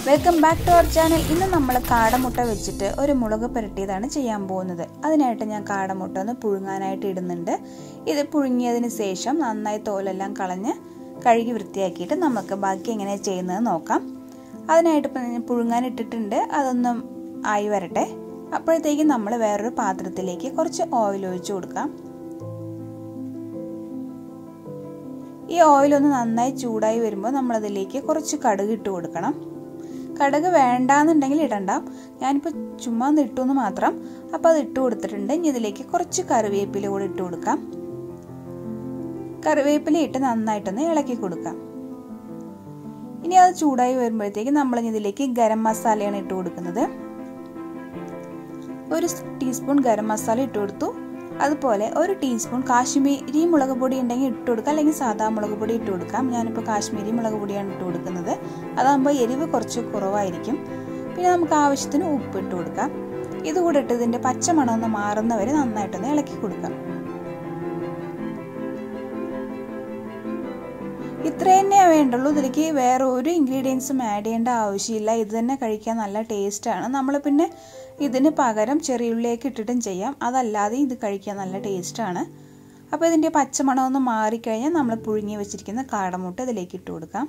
welcome back to our channel ഇന്ന് നമ്മൾ കാടമുട്ട വെച്ചിട്ട് ഒരു മുളക് പുരട്ടിയതാണ് ചെയ്യാൻ പോകുന്നത് അതിനായിട്ട് ഞാൻ കാടമുട്ട ഒന്ന് പുഴുങ്ങാനായിട്ട് ഇടുന്നുണ്ട് ഇത് പുഴുങ്ങിയതിന് ശേഷം നന്നായി തോലെല്ലാം കളഞ്ഞ് കഴുകി വൃത്തിയാക്കിയിട്ട് നമുക്ക് ബാക്കി എങ്ങനെയാണ് ചെയ്യുന്നത് നോക്കാം അതിനായിട്ട് ഇപ്പം ഞാൻ പുഴുങ്ങാൻ ഇട്ടിട്ടുണ്ട് അതൊന്നും ആയി വരട്ടെ അപ്പോഴത്തേക്കും നമ്മൾ വേറൊരു പാത്രത്തിലേക്ക് കുറച്ച് ഓയിൽ ഒഴിച്ചു കൊടുക്കാം ഈ ഓയിലൊന്ന് നന്നായി ചൂടായി വരുമ്പോൾ നമ്മളതിലേക്ക് കുറച്ച് കടുക് ഇട്ട് കൊടുക്കണം കടുക് വേണ്ടാന്നുണ്ടെങ്കിൽ ഇടണ്ട ഞാനിപ്പോൾ ചുമ്മാ ഒന്ന് ഇട്ടു എന്ന് മാത്രം അപ്പോൾ അത് ഇട്ട് കൊടുത്തിട്ടുണ്ട് ഇനി ഇതിലേക്ക് കുറച്ച് കറിവേപ്പില കൂടി ഇട്ട് കൊടുക്കാം കറിവേപ്പില ഇട്ട് നന്നായിട്ടൊന്ന് ഇളക്കി കൊടുക്കാം ഇനി അത് ചൂടായി വരുമ്പോഴത്തേക്ക് നമ്മൾ ഇതിലേക്ക് ഗരം മസാലയാണ് ഇട്ട് കൊടുക്കുന്നത് ഒരു ടീസ്പൂൺ ഗരം മസാല ഇട്ട് കൊടുത്തു അതുപോലെ ഒരു ടീസ്പൂൺ കാശ്മീരി മുളക് പൊടി ഉണ്ടെങ്കിൽ ഇട്ട് കൊടുക്കാം അല്ലെങ്കിൽ സാധാ മുളക് പൊടി ഇട്ട് കൊടുക്കാം ഞാനിപ്പോൾ കാശ്മീരി മുളക് പൊടിയാണ് ഇട്ട് കൊടുക്കുന്നത് അതാകുമ്പോൾ എരിവ് കുറച്ച് കുറവായിരിക്കും പിന്നെ നമുക്ക് ആവശ്യത്തിന് ഉപ്പ് ഇട്ട് കൊടുക്കാം ഇതുകൂടെ ഇട്ട് ഇതിൻ്റെ പച്ചമണം ഒന്ന് മാറുന്നവരെ നന്നായിട്ടൊന്ന് ഇളക്കി കൊടുക്കാം ഇത്ര തന്നെയേ വേണ്ടുള്ളൂ ഇതിലേക്ക് വേറെ ഒരു ഇൻഗ്രീഡിയൻസും ആഡ് ചെയ്യേണ്ട ആവശ്യമില്ല ഇത് തന്നെ കഴിക്കാൻ നല്ല ടേസ്റ്റാണ് നമ്മൾ പിന്നെ ഇതിന് പകരം ചെറിയുള്ളിലേക്ക് ഇട്ടിട്ടും ചെയ്യാം അതല്ലാതെ ഇത് കഴിക്കാൻ നല്ല ടേസ്റ്റാണ് അപ്പോൾ ഇതിൻ്റെ പച്ചമണം ഒന്ന് മാറിക്കഴിഞ്ഞാൽ നമ്മൾ പുഴുങ്ങി വെച്ചിരിക്കുന്ന കാടമുട്ട ഇതിലേക്ക് ഇട്ട് കൊടുക്കാം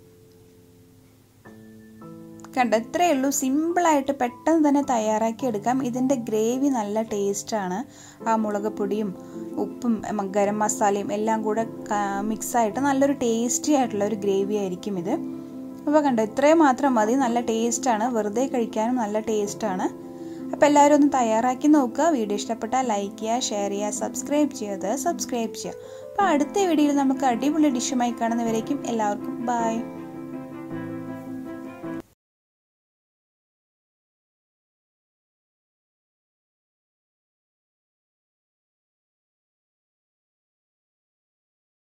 കണ്ട ഇത്രയേ ഉള്ളൂ സിമ്പിളായിട്ട് പെട്ടെന്ന് തന്നെ തയ്യാറാക്കി എടുക്കാം ഇതിൻ്റെ ഗ്രേവി നല്ല ടേസ്റ്റാണ് ആ മുളക് പൊടിയും ഉപ്പും ഗരം മസാലയും എല്ലാം കൂടെ മിക്സായിട്ട് നല്ലൊരു ടേസ്റ്റി ആയിട്ടുള്ള ഒരു ഗ്രേവി ആയിരിക്കും ഇത് അപ്പോൾ കണ്ടോ ഇത്രയും മാത്രം മതി നല്ല ടേസ്റ്റാണ് വെറുതെ കഴിക്കാനും നല്ല ടേസ്റ്റാണ് അപ്പോൾ എല്ലാവരും ഒന്ന് തയ്യാറാക്കി നോക്കുക വീഡിയോ ഇഷ്ടപ്പെട്ടാൽ ലൈക്ക് ചെയ്യുക ഷെയർ ചെയ്യുക സബ്സ്ക്രൈബ് ചെയ്യാതെ സബ്സ്ക്രൈബ് ചെയ്യുക അപ്പോൾ അടുത്ത വീഡിയോയിൽ നമുക്ക് അടിപൊളി ഡിഷുമായി കാണുന്നവരേക്കും എല്ലാവർക്കും ബൈ